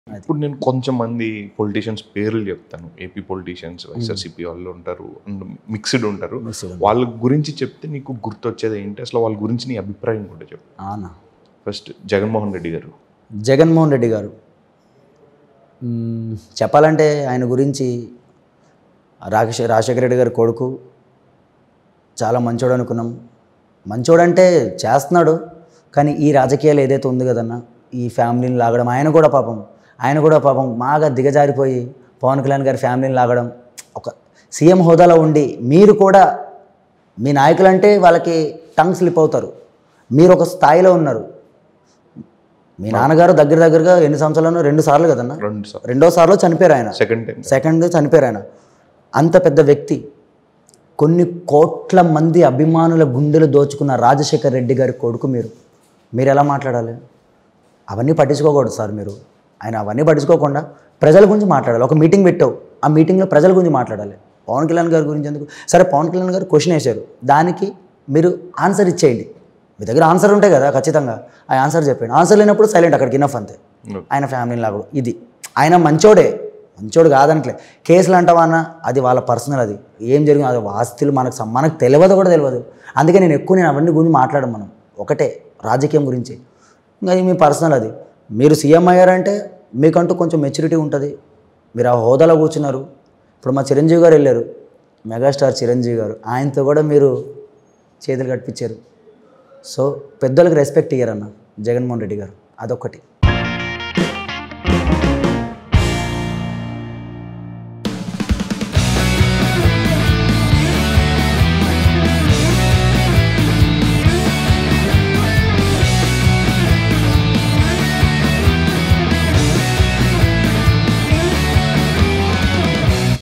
ఇప్పుడు నేను కొంచెం మంది పొలిటీషియన్స్ పేర్లు చెప్తాను ఏపీ పొలిటీషియన్స్ వైఎస్ఆర్సీపీ వాళ్ళు ఉంటారు మిక్స్డ్ ఉంటారు వాళ్ళ గురించి చెప్తే నీకు గుర్తొచ్చేది ఏంటి అసలు వాళ్ళ గురించి నీ అభిప్రాయం కూడా చెప్పు అవునా ఫస్ట్ జగన్మోహన్ రెడ్డి గారు జగన్మోహన్ రెడ్డి గారు మ్మ్, చెప్పాలంటే ఆయన గురించి రాకేష్ రాజశేఖర రెడ్డి గారి కొడుకు చాలా మంచోడు అనుకున్నాం మంచోడంటే చేస్తున్నాడు కానీ ఈ రాజకీయాలు ఏదైతే ఉంది కదన్న ఈ ఫ్యామిలీని లాగడం ఆయన కూడా పాపం ఆయన కూడా పాపం బాగా దిగజారిపోయి పవన్ కళ్యాణ్ గారి ఫ్యామిలీని లాగడం ఒక సీఎం హోదాలో ఉండి మీరు కూడా మీ నాయకులంటే వాళ్ళకి టంగ్ స్లిప్ అవుతారు మీరు ఒక స్థాయిలో ఉన్నారు మీ నాన్నగారు దగ్గర దగ్గరగా ఎన్ని సంవత్సరాలు రెండు సార్లు కదన్నా రెండు సార్ రెండో సార్లు చనిపోయారు ఆయన సెకండ్ టైం సెకండ్ చనిపోయారు ఆయన అంత పెద్ద వ్యక్తి కొన్ని కోట్ల మంది అభిమానుల గుండెలు దోచుకున్న రాజశేఖర్ రెడ్డి గారి కొడుకు మీరు మీరు ఎలా మాట్లాడాలి అవన్నీ పట్టించుకోకూడదు సార్ మీరు ఆయన అవన్నీ పట్టించుకోకుండా ప్రజల గురించి మాట్లాడాలి ఒక మీటింగ్ పెట్టావు ఆ మీటింగ్లో ప్రజల గురించి మాట్లాడాలి పవన్ కళ్యాణ్ గారి గురించి ఎందుకు సరే పవన్ కళ్యాణ్ గారు క్వశ్చన్ వేశారు దానికి మీరు ఆన్సర్ ఇచ్చేయండి మీ దగ్గర ఆన్సర్ ఉంటాయి కదా ఖచ్చితంగా ఆ ఆన్సర్ చెప్పండి ఆన్సర్ లేనప్పుడు సైలెంట్ అక్కడికి ఇనఫ్ అంతే ఆయన ఫ్యామిలీ లాగా ఇది ఆయన మంచోడే మంచోడు కాదనట్లే కేసులు అంటావా అన్న అది వాళ్ళ పర్సనల్ అది ఏం జరిగింది అది ఆస్తులు మనకు సం- మనకు తెలియదు కూడా తెలియదు అందుకే నేను ఎక్కువ నేను అవన్నీ గురించి మాట్లాడను మనం ఒకటే రాజకీయం గురించి ఇంకా అది మీ పర్సనల్ అది మీరు సీఎం అయ్యారంటే మీకంటూ కొంచెం మెచ్యూరిటీ ఉంటుంది మీరు ఆ హోదాలో కూర్చున్నారు ఇప్పుడు మా చిరంజీవి గారు వెళ్ళారు మెగాస్టార్ చిరంజీవి గారు ఆయనతో కూడా మీరు చేతులు కట్టించారు సో పెద్దోళ్ళకి రెస్పెక్ట్ ఇయ్యారన్న జగన్మోహన్ రెడ్డి గారు అదొకటి